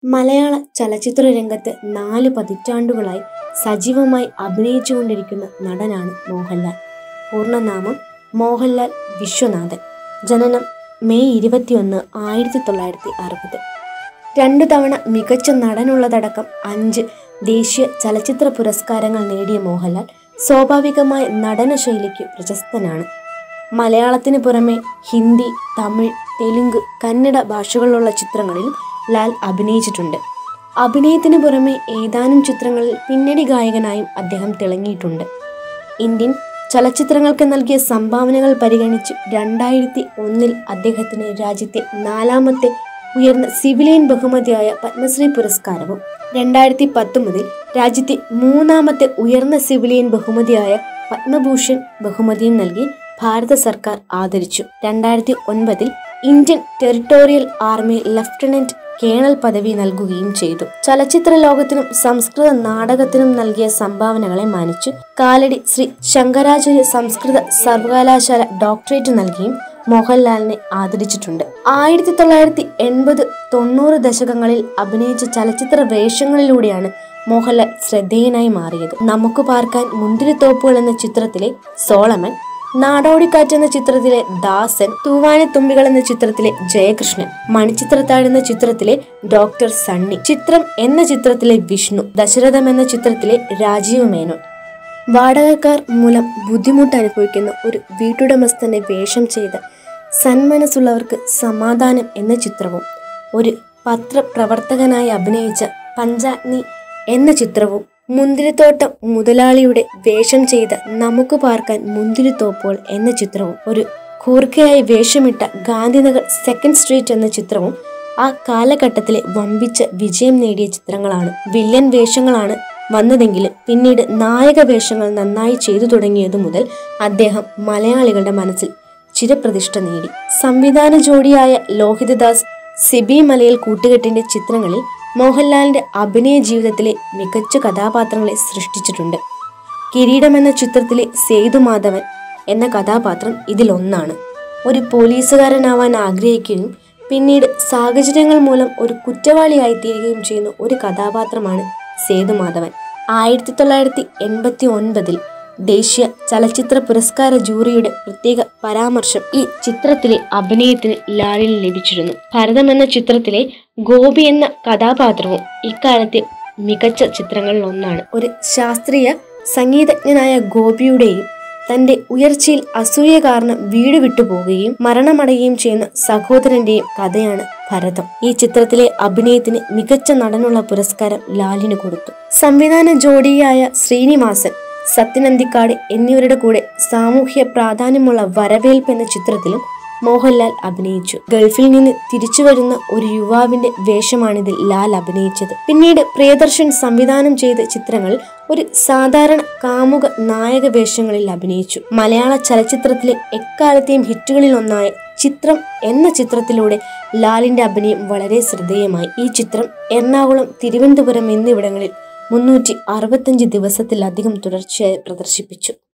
മലയാള ചലച്ചിത്ര രംഗത്ത് നാല് പതിറ്റാണ്ടുകളായി സജീവമായി അഭിനയിച്ചുകൊണ്ടിരിക്കുന്ന നടനാണ് മോഹൻലാൽ പൂർണ്ണനാമം മോഹൻലാൽ വിശ്വനാഥൻ ജനനം മെയ് ഇരുപത്തിയൊന്ന് ആയിരത്തി തൊള്ളായിരത്തി അറുപത് രണ്ടു തവണ മികച്ച നടനുള്ളതടക്കം അഞ്ച് ദേശീയ ചലച്ചിത്ര പുരസ്കാരങ്ങൾ നേടിയ മോഹൻലാൽ സ്വാഭാവികമായ നടന ശൈലിക്ക് പ്രശസ്തനാണ് മലയാളത്തിന് പുറമെ ഹിന്ദി തമിഴ് തെലുങ്ക് കന്നഡ ഭാഷകളിലുള്ള ചിത്രങ്ങളിലും ലാൽ അഭിനയിച്ചിട്ടുണ്ട് അഭിനയത്തിന് പുറമെ ഏതാനും ചിത്രങ്ങളിൽ പിന്നണി ഗായകനായും അദ്ദേഹം തിളങ്ങിയിട്ടുണ്ട് ഇന്ത്യൻ ചലച്ചിത്രങ്ങൾക്ക് നൽകിയ സംഭാവനകൾ പരിഗണിച്ച് രണ്ടായിരത്തി ഒന്നിൽ അദ്ദേഹത്തിന് രാജ്യത്തെ നാലാമത്തെ ഉയർന്ന സിവിലിയൻ ബഹുമതിയായ പത്മശ്രീ പുരസ്കാരവും രണ്ടായിരത്തി പത്തൊമ്പതിൽ രാജ്യത്തെ മൂന്നാമത്തെ ഉയർന്ന സിവിലിയൻ ബഹുമതിയായ പത്മഭൂഷൺ ബഹുമതിയും നൽകി ഭാരത സർക്കാർ ആദരിച്ചു രണ്ടായിരത്തി ഒൻപതിൽ Indian territorial army lieutenant colonel പദവി നൽകുകയും ചെയ്തു ചലച്ചിത്ര ലോകത്തിനും സംസ്കൃത നാടകത്തിനും നൽകിയ സംഭാവനകളെ മാനിച്ചു കാലടി ശ്രീ ശങ്കരാചാര്യ സംസ്കൃത സർവകലാശാല ഡോക്ടറേറ്റ് നൽകിയും മോഹൻലാലിനെ ആദരിച്ചിട്ടുണ്ട് ആയിരത്തി തൊള്ളായിരത്തി എൺപത് തൊണ്ണൂറ് ദശകങ്ങളിൽ അഭിനയിച്ച ചലച്ചിത്ര വേഷങ്ങളിലൂടെയാണ് മോഹൻലാൽ ശ്രദ്ധേയനായി മാറിയത് നമുക്ക് പാർക്കാൻ മുന്തിരിത്തോപ്പുകൾ എന്ന ചിത്രത്തിലെ സോളമൻ നാടോടിക്കാറ്റ് എന്ന ചിത്രത്തിലെ ദാസൻ തൂവാനത്തുമ്പികൾ എന്ന ചിത്രത്തിലെ ജയകൃഷ്ണൻ മണിച്ചിത്രത്താഴ് എന്ന ചിത്രത്തിലെ ഡോക്ടർ സണ്ണി ചിത്രം എന്ന ചിത്രത്തിലെ വിഷ്ണു ദശരഥം എന്ന ചിത്രത്തിലെ രാജീവ് മേനോൻ വാടകക്കാർ മൂലം ബുദ്ധിമുട്ട് അനുഭവിക്കുന്ന ഒരു വീട്ടുടമസ്ഥന്റെ വേഷം ചെയ്ത സന്മനസ്സുള്ളവർക്ക് സമാധാനം എന്ന ചിത്രവും ഒരു പത്രപ്രവർത്തകനായി അഭിനയിച്ച പഞ്ചാഗ്നി എന്ന ചിത്രവും മുന്തിരിത്തോട്ടം മുതലാളിയുടെ വേഷം ചെയ്ത നമുക്ക് പാർക്കാൻ മുന്തിരിത്തോപ്പുകൾ എന്ന ചിത്രവും ഒരു കൂർക്കയായി വേഷമിട്ട ഗാന്ധിനഗർ സെക്കൻഡ് സ്ട്രീറ്റ് എന്ന ചിത്രവും ആ കാലഘട്ടത്തിലെ വമ്പിച്ച വിജയം നേടിയ ചിത്രങ്ങളാണ് വില്ലൻ വേഷങ്ങളാണ് വന്നതെങ്കിലും പിന്നീട് നായക വേഷങ്ങൾ നന്നായി ചെയ്തു തുടങ്ങിയതു മുതൽ അദ്ദേഹം മലയാളികളുടെ മനസ്സിൽ ചിരപ്രതിഷ്ഠ നേടി സംവിധാന ജോഡിയായ ലോഹിതദാസ് സിബി മലയിൽ കൂട്ടുകെട്ടിന്റെ ചിത്രങ്ങളിൽ മോഹൻലാലിന്റെ അഭിനയ ജീവിതത്തിലെ മികച്ച കഥാപാത്രങ്ങളെ സൃഷ്ടിച്ചിട്ടുണ്ട് കിരീടം എന്ന ചിത്രത്തിലെ സേതുമാധവൻ എന്ന കഥാപാത്രം ഇതിലൊന്നാണ് ഒരു പോലീസുകാരനാവാൻ ആഗ്രഹിക്കുകയും പിന്നീട് സാഹചര്യങ്ങൾ മൂലം ഒരു കുറ്റവാളിയായി തീരുകയും ചെയ്യുന്ന ഒരു കഥാപാത്രമാണ് സേതുമാധവൻ ആയിരത്തി തൊള്ളായിരത്തി എൺപത്തി ഒൻപതിൽ ദേശീയ ചലച്ചിത്ര പുരസ്കാര ജൂറിയുടെ പ്രത്യേക പരാമർശം ഈ ചിത്രത്തിലെ അഭിനയത്തിന് ലാലിന് ലഭിച്ചിരുന്നു ഭരതം എന്ന ചിത്രത്തിലെ ഗോപി എന്ന കഥാപാത്രവും ഇക്കാലത്തെ മികച്ച ചിത്രങ്ങളിൽ ഒന്നാണ് ഒരു ശാസ്ത്രീയ സംഗീതജ്ഞനായ ഗോപിയുടെയും തന്റെ ഉയർച്ചയിൽ അസൂയ കാരണം വീട് വിട്ടുപോകുകയും മരണമടയുകയും ചെയ്യുന്ന സഹോദരന്റെയും കഥയാണ് ഭരതം ഈ ചിത്രത്തിലെ അഭിനയത്തിന് മികച്ച നടനുള്ള പുരസ്കാരം ലാലിന് കൊടുത്തു സംവിധാന ജോഡിയായ ശ്രീനിവാസൻ സത്യനന്ദിക്കാട് എന്നിവരുടെ കൂടെ സാമൂഹ്യ പ്രാധാന്യമുള്ള വരവേൽപ്പ് എന്ന ചിത്രത്തിലും മോഹൻലാൽ അഭിനയിച്ചു ഗൾഫിൽ നിന്ന് തിരിച്ചു വരുന്ന ഒരു യുവാവിന്റെ വേഷമാണിതിൽ ലാൽ അഭിനയിച്ചത് പിന്നീട് പ്രിയദർശൻ സംവിധാനം ചെയ്ത ചിത്രങ്ങൾ ഒരു സാധാരണ കാമുക നായക വേഷങ്ങളിൽ അഭിനയിച്ചു മലയാള ചലച്ചിത്രത്തിലെ എക്കാലത്തെയും ഹിറ്റുകളിൽ ഒന്നായ ചിത്രം എന്ന ചിത്രത്തിലൂടെ ലാലിന്റെ അഭിനയം വളരെ ശ്രദ്ധേയമായി ഈ ചിത്രം എറണാകുളം തിരുവനന്തപുരം എന്നിവിടങ്ങളിൽ മുന്നൂറ്റി അറുപത്തഞ്ച് ദിവസത്തിലധികം തുടർച്ചയായി പ്രദർശിപ്പിച്ചു